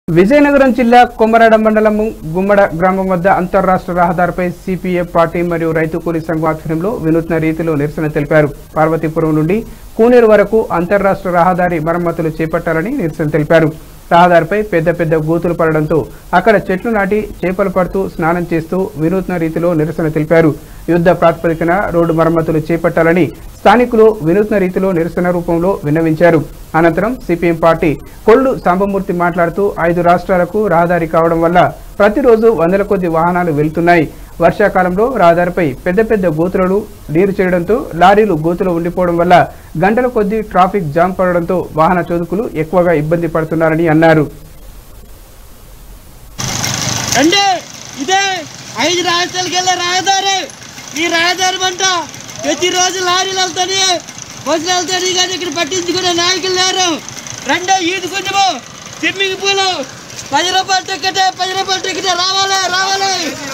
విజయనగరం జిల్లా కొమరాడ మండలము గుమ్మడ గ్రామం వద్ద అంతర్రాష్ట్ర రహదారిపై సిపిఎఫ్ పార్టీ మరియు రైతు కూలీ సంఘం ఆధ్వర్యంలో వినూత్న రీతిలో నిరసన తెలిపారు పార్వతీపురం నుండి కూనేరు వరకు అంతర్రాష్ట్ర రహదారి మరమ్మతులు చేపట్టాలని నిరసన తెలిపారు రహదారిపై పెద్ద పెద్ద గోతులు పడడంతో అక్కడ చెట్లు నాటి చేపలు పడుతూ స్నానం చేస్తూ వినూత్న రీతిలో నిరసన తెలిపారు యుద్ధ ప్రాతిపదికన రోడ్డు మరమ్మతులు చేపట్టాలని స్థానికులు వినూత్న రీతిలో నిరసన రూపంలో విన్నవించారు అనంతరం సిపిఎం పార్టీ కొల్లు సాంబమూర్తి మాట్లాడుతూ ఐదు రాష్ట్రాలకు రహదారి కావడం వల్ల ప్రతిరోజు వందల కొద్ది వాహనాలు వెళ్తున్నాయి వర్షాకాలంలో రహదారిపై పెద్ద పెద్ద గోతులను నీరు చేయడంతో లారీలు గోతులో ఉండిపోవడం వల్ల గంటల కొద్దీ ట్రాఫిక్ జామ్ పడడంతో వాహన చోదకులు ఎక్కువగా ఇబ్బంది పడుతున్నారని అన్నారు అంటే ఇదే ఐదు రాష్ట్రాలకు వెళ్ళే రహదారి ఈ రహదారి పంట ప్రతిరోజు లారీలు వెళ్తాయి బస్సులు వెళ్తాయి కానీ ఇక్కడ పట్టించుకునే నాయకులు లేరు రెండో ఈది కొంచెము స్విమ్మింగ్ పూల్ పది రూపాయల టికెట్ పది రూపాయల టికెట్ రావాలి రావాలి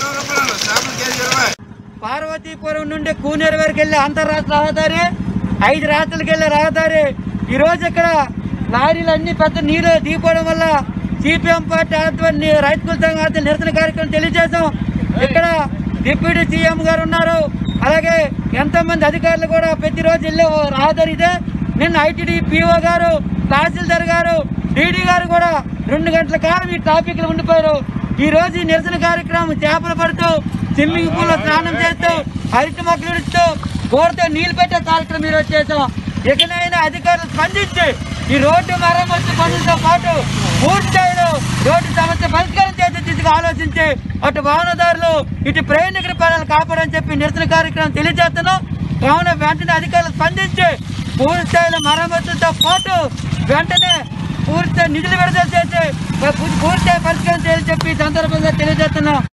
పార్వతీపురం నుండి కూనేరు వరకు వెళ్ళే అంతర్రాష్ట్ర రహదారి ఐదు రాష్ట్రాలకు వెళ్ళే రహదారి ఈ రోజు ఇక్కడ లారీలు అన్ని పెద్ద నీరు దిగిపోవడం వల్ల సిపిఎం పార్టీ ఆధ్వర్యం రైతు కుల సంఘం ఆధ్వర్యం నిరసన కార్యక్రమం తెలియజేశాం ఇక్కడ డిప్యూటీ సీఎం గారు ఉన్నారు అలాగే ఎంతో మంది అధికారులు కూడా ప్రతిరోజు వెళ్ళే ఓ రహదారి ఇదే నిన్న ఐటీడీ పిఓ గారు తహసీల్దార్ గారు డీడీ గారు కూడా రెండు గంటల కాలం ఈ ట్రాఫిక్ లో ఉండిపోయారు ఈ రోజు ఈ నిరసన కార్యక్రమం చేపలు పడుతూ స్విమ్మింగ్ పూల్ లో స్నానం చేస్తూ అరటి మొక్కలు ఇడుస్తూ గోడతో నీళ్లు పెట్టే కార్యక్రమం ఈరోజు చేసాం ఇకనైనా అధికారులు స్పందించి ఈ రోడ్డు మరమ్మతు పనులతో పాటు పూర్తి స్థాయిలో రోడ్డు సమస్య పరిష్కారం చేసే దిశగా ఆలోచించి అటు వాహనదారులు ఇటు ప్రయాణికుల పనులు కాపాడని చెప్పి నిరసన కార్యక్రమం తెలియజేస్తున్నాం కావున వెంటనే అధికారులు స్పందించి పూర్తి స్థాయిలో మరమ్మతులతో పాటు వెంటనే పూర్తి నిధులు విడుదల చేసి పూర్తి స్థాయి పరిష్కారం చేయాలని చెప్పి ఈ సందర్భంగా తెలియజేస్తున్నాం